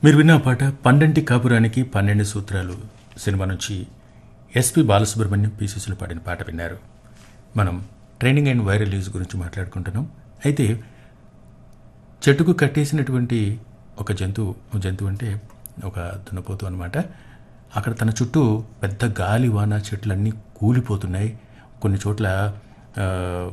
మీరు విన్న పాట పండంటి కాపురానికి పన్నెండు సూత్రాలు సినిమా నుంచి ఎస్పి బాలసుబ్రహ్మణ్యం పీసీసీలో పాడిన పాట విన్నారు మనం ట్రైనింగ్ అండ్ వైరల్ యూజ్ గురించి మాట్లాడుకుంటున్నాం అయితే చెట్టుకు కట్టేసినటువంటి ఒక జంతువు జంతువు అంటే ఒక దున్నపోతు అనమాట అక్కడ తన చుట్టూ పెద్ద గాలి వాన చెట్లన్నీ కూలిపోతున్నాయి కొన్ని చోట్ల ఆ,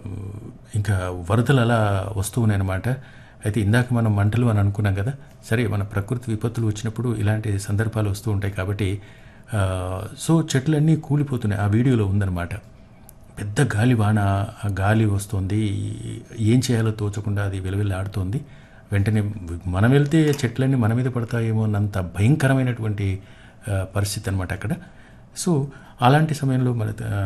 ఇంకా వరదలు అలా వస్తూ ఉన్నాయన్నమాట అయితే ఇందాక మనం మంటలు అని అనుకున్నాం కదా సరే మన ప్రకృతి విపత్తులు వచ్చినప్పుడు ఇలాంటి సందర్భాలు వస్తూ ఉంటాయి కాబట్టి ఆ, సో చెట్లన్నీ కూలిపోతున్నాయి ఆ వీడియోలో ఉందన్నమాట పెద్ద గాలి వాన ఆ గాలి వస్తుంది ఏం చేయాలో తోచకుండా అది వెలువెల్లాడుతోంది వెంటనే మనం వెళ్తే చెట్లన్నీ మన మీద పడతాయేమో అన్నంత భయంకరమైనటువంటి ఆ, పరిస్థితి అనమాట అక్కడ సో అలాంటి సమయంలో మన ఆ,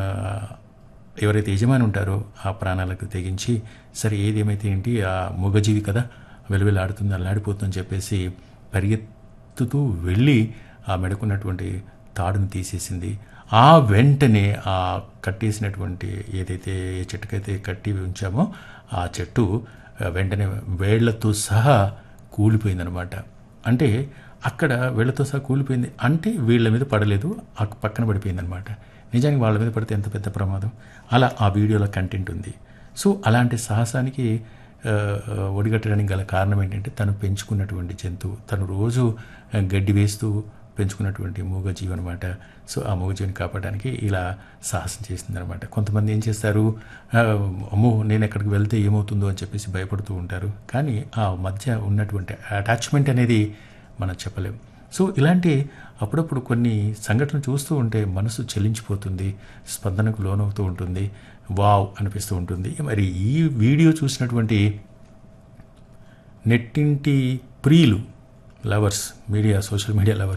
ఎవరైతే యజమాని ఉంటారో ఆ ప్రాణాలకు తెగించి సరే ఏది ఏమైతే ఏంటి ఆ మూగజీవి కదా వెలువెల్లాడుతుంది అల్లాడిపోతుందని చెప్పేసి పరిగెత్తుతూ వెళ్ళి ఆ మెడకున్నటువంటి తాడును తీసేసింది ఆ వెంటనే ఆ కట్టేసినటువంటి ఏదైతే ఏ చెట్టుకైతే కట్టి ఉంచామో ఆ చెట్టు ఆ, వెంటనే వేళ్లతో సహా కూలిపోయిందనమాట అంటే అక్కడ వేళ్లతో సహా కూలిపోయింది అంటే వీళ్ళ మీద పడలేదు ఆ పక్కన పడిపోయిందనమాట నిజానికి వాళ్ళ మీద పడితే ఎంత పెద్ద ప్రమాదం అలా ఆ వీడియోలో కంటెంట్ ఉంది సో అలాంటి సాహసానికి ఆ, ఆ, ఒడిగట్టడానికి గల కారణం ఏంటంటే తను పెంచుకున్నటువంటి జంతువు తను రోజు ఆ, గడ్డి వేస్తూ పెంచుకున్నటువంటి మూగజీవి అనమాట సో ఆ మూగజీవిని కాపాడడానికి ఇలా సాహసం చేసిందనమాట కొంతమంది ఏం చేస్తారు ఆ, అమ్మో నేను ఎక్కడికి వెళ్తే ఏమవుతుందో అని చెప్పేసి భయపడుతూ ఉంటారు కానీ ఆ మధ్య ఉన్నటువంటి అటాచ్మెంట్ అనేది మనం చెప్పలేం సో ఇలాంటి అప్పుడప్పుడు కొన్ని సంఘటనలు చూస్తూ ఉంటే మనసు చెల్లించిపోతుంది స్పందనకు లోనవుతూ ఉంటుంది వావ్ అనిపిస్తూ ఉంటుంది మరి ఈ వీడియో చూసినటువంటి నెట్టింటి ప్రియులు lovers media social media lovers